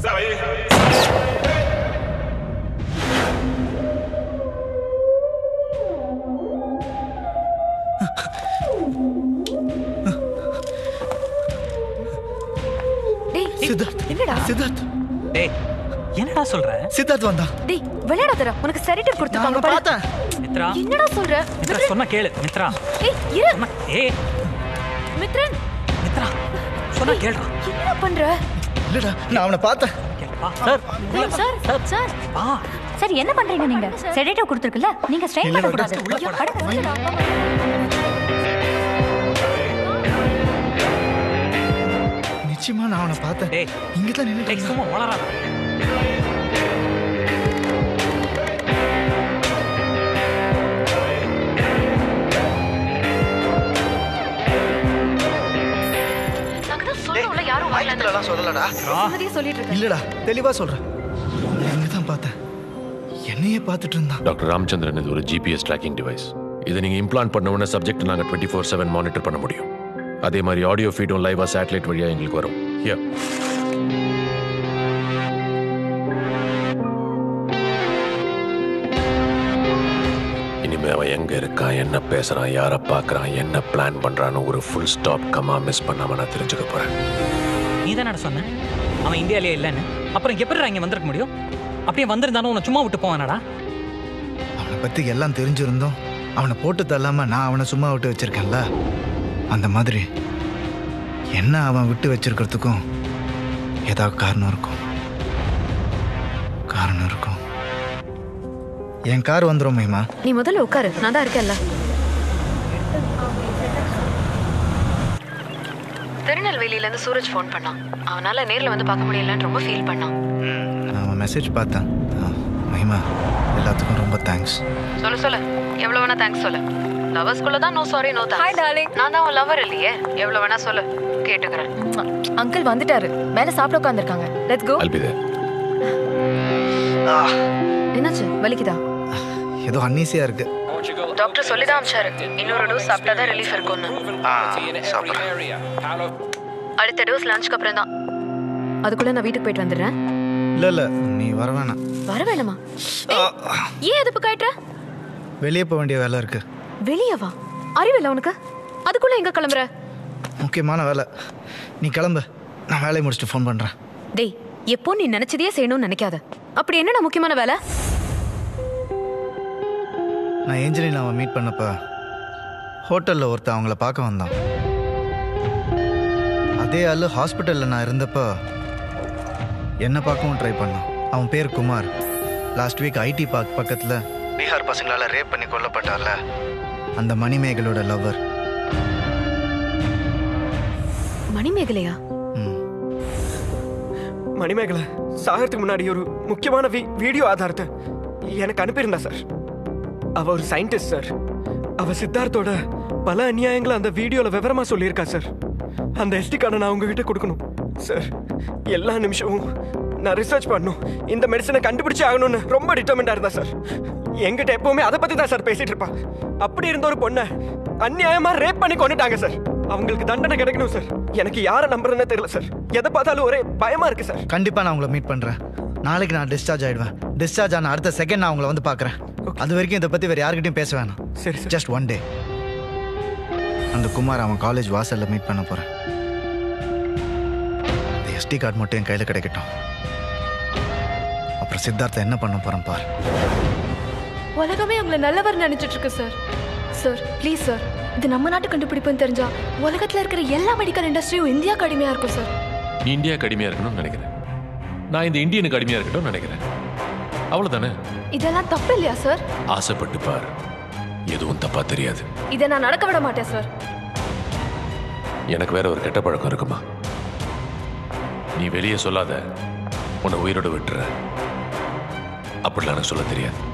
டேய் சித்தார்த் என்னடா சித்தார்த் டேய் என்னடா சொல்ற சித்தார்த் வந்தான் டேய் விளையாடாதடா உனக்கு செரிட்டர் நான் கொடுத்துருக்காங்க அவனை பாரு பார்த்தேன் மித்ரா என்னடா சொல்ற மித்ரா சொன்னா கேளு மித்ரா ஏய் இரு சொன்னா ஏய் மித்ரன் மித்ரா சொன்னா கேளுடா என்ன பண்ற இல்லடா நான் அவனை பார்த்தேன் கேளு. வா சார் உள்ள வா. சார் சார் வா சார் என்ன பண்றீங்க நீங்க செடேட்டிவ் கொடுத்துருக்குல்ல நீங்க ஸ்ட்ரெயின் இல்ல, பண்ண கூடாது just உள்ள போடா. நிச்சயமா நான் அவனை பார்த்தேன் டேய் இங்க தான் டேய் நின்னுட்டு சும்மா உளறாத நாங்க தான் சொல்றோம்ல யாரும் வரலன்னு எல்லாம் சொல்லலடா சொன்னதையே சொல்லிட்டு இருக்க இல்லடா தெளிவா சொல்றேன் இங்க தான் பார்த்தேன் என்னையே பார்த்துட்டு இருந்தான் டாக்டர் ராமச்சந்திரன் இது ஒரு ஜிபிஎஸ் ட்ராக்கிங் டிவைஸ் இதை நீங்க இம்ப்ளான்ட் பண்ண உடனே சப்ஜெக்ட் நாங்கள் டுவெண்ட்டி ஃபோர் செவன் மானிட்டர் பண்ண முடியும் அதே மாதிரி ஆடியோ ஃபீடும் லைவா சேட்டலைட் வழியா எங்களுக்கு வரும் ஹியர் இனிமே அவன் எங்க இருக்கான் என்ன பேசுறான் யாரை பார்க்கறான் என்ன பிளான் பண்றான்னு ஒரு ஃபுல் ஸ்டாப் கமா மிஸ் பண்ணாம நான் தெரிஞ்சுக்க போறேன் நீ தானடா சொன்ன அவன் இந்தியாலயே இல்லைன்னு அப்புறம் எப்படி இங்க வந்திருக்க முடியும் அப்படியே வந்திருந்தாலும் உன்னை சும்மா விட்டு போவானடா அவனை பத்தி எல்லாம் தெரிஞ்சிருந்தோம் அவனை போட்டு தள்ளாம நான் அவனை சும்மா விட்டு வச்சிருக்கேன்ல அந்த மாதிரி என்ன அவன் விட்டு வச்சிருக்கிறதுக்கும் ஏதாவது காரணம் இருக்கும் காரணம் இருக்கும் என் கார் வந்துடும் மகிமா நீ முதல்ல உட்காரு நான் தான் இருக்கேன்ல திருநெல்வேலியில இருந்து சூரஜ் ஃபோன் பண்ணான் அவனால நேர்ல வந்து பார்க்க முடியலன்னு ரொம்ப ஃபீல் பண்ணான் நான் அவன் மெசேஜ் பார்த்தேன் ஆ, மகிமா எல்லாத்துக்கும் ரொம்ப தேங்க்ஸ் சொல்லு சொல்லு எவ்வளவு வேணா தேங்க்ஸ் சொல்லு லவர்ஸ்குள்ள தான் no sorry no hi darling நான் தான் உன் லவர் இல்லையே எவ்வளவு வேணா சொல்லு கேட்டுக்கிறேன் அங்கிள் வந்துட்டாரு மேல சாப்பிட உட்கார்ந்திருக்காங்க லெட்ஸ் கோ அல்பிதே என்னாச்சு வலிக்குதா ஏதோ அன்னீசியா இருக்கு டாக்டர் சொல்லி தான் அமிச்சாரு இன்னொரு டோஸ் சாப்பிட்டா தான் ரிலீஃப் இருக்கும்னு அடுத்த டோஸ் லஞ்சுக்கு அப்புறம் தான் அதுக்குள்ள நான் வீட்டுக்கு போயிட்டு வந்துடுறேன் இல்ல இல்ல நீ வர வேணாம் வர வேணாமா ஏய், ஏன் எதுப்பு காட்டுற வெளியே போக வேண்டிய வேலை இருக்கு வெளியே வா அறிவில்ல உனக்கு அதுக்குள்ள எங்க கிளம்புற முக்கியமான வேலை நீ கிளம்பு நான் வேலையை முடிச்சுட்டு ஃபோன் பண்றேன் டேய் எப்போ நீ நினைச்சதையே செய்யணும்னு நினைக்காத அப்படி என்னடா முக்கியமான வேலை நான் ஏஞ்சலின் அவன் மீட் பண்ணப்ப ஹோட்டலில் ஒருத்தன் அவங்கள பார்க்க வந்தான் அதே ஆளு ஹாஸ்பிட்டலில் நான் இருந்தப்ப என்ன பார்க்கவும் ட்ரை பண்ணான் அவன் பேர் Kumar last week IT park பக்கத்தில் பீகார் பசங்களால ரேப் பண்ணி கொல்லப்பட்டார்ல அந்த மணிமேகலோட லவ்வர் மணிமேகலையா ம் மணிமேகலை சாகறதுக்கு முன்னாடி ஒரு முக்கியமான வி வீடியோ ஆதாரத்தை எனக்கு அனுப்பியிருந்தா சார் அவ ஒரு சயின்டிஸ்ட் சார் அவ சித்தார்த்தோட பல அநியாயங்களை அந்த வீடியோல விவரமா சொல்லியிருக்கா சார் அந்த எஸ்டி கார்டை நான் உங்ககிட்ட கொடுக்கணும் சார் எல்லா நிமிஷமும் நான் ரிசர்ச் பண்ணணும் இந்த மெடிசனை கண்டுபிடிச்சே ஆகணும்னு ரொம்ப டிட்டர்மெண்டா இருந்தா சார் என்கிட்ட எப்பவுமே அதை பத்தி தான் சார் பேசிட்டு இருப்பா அப்படி இருந்த ஒரு பொண்ணை அநியாயமா ரேப் பண்ணி கொண்டுட்டாங்க சார் அவங்களுக்கு தண்டனை கிடைக்கணும் சார் எனக்கு யாரை நம்புறேன்னு தெரியல சார் எதை பார்த்தாலும் ஒரே பயமா இருக்கு சார் கண்டிப்பாக நான் உங்களை மீட் பண்ணுறேன் நாளைக்கு நான் டிஸ்சார்ஜ் ஆயிடுவேன் டிஸ்சார்ஜ் ஆன அடுத்த செகண்ட் நான் உங்களை வந்து பார்க்குறேன் அது வரைக்கும் இதை பற்றி வேறு யார்கிட்டயும் பேச வேணாம் சரி சார் ஜஸ்ட் ஒன் டே அந்த குமார் அவன் காலேஜ் வாசல்ல மீட் பண்ண போறேன் இந்த எஸ்டி கார்டு மட்டும் என் கையில் கிடைக்கட்டும் அப்புறம் சித்தார்த்த என்ன பண்ண போறேன் பார் உலகமே உங்களை நல்லவர் நினைச்சிட்டு இருக்கு சார் சார் ப்ளீஸ் சார் இது நம்ம நாட்டு கண்டுபிடிப்புன்னு தெரிஞ்சா உலகத்துல இருக்கிற எல்லா மெடிக்கல் இண்டஸ்ட்ரியும் இந்தியாவுக்கு அடிமையா இருக்கும் சார் நீ இந்தியாவுக்கு அடிமையா இருக்கணும்னு நினைக்கிறேன் நான் இந்த இந்தியனுக்கு அடிமையா இருக்கட்டும்னு நினைக்கிறேன் அவ்வளவுதானே இதெல்லாம் தப்பு இல்லையா சார் ஆசைப்பட்டு பார் எதுவும் தப்பா தெரியாது இதை நான் நடக்க விட மாட்டேன் சார் எனக்கு வேற ஒரு கெட்ட பழக்கம் இருக்குமா நீ வெளியே சொல்லாத உன்னை உயிரோட விட்டுற அப்படிலாம் எனக்கு சொல்ல தெரியாது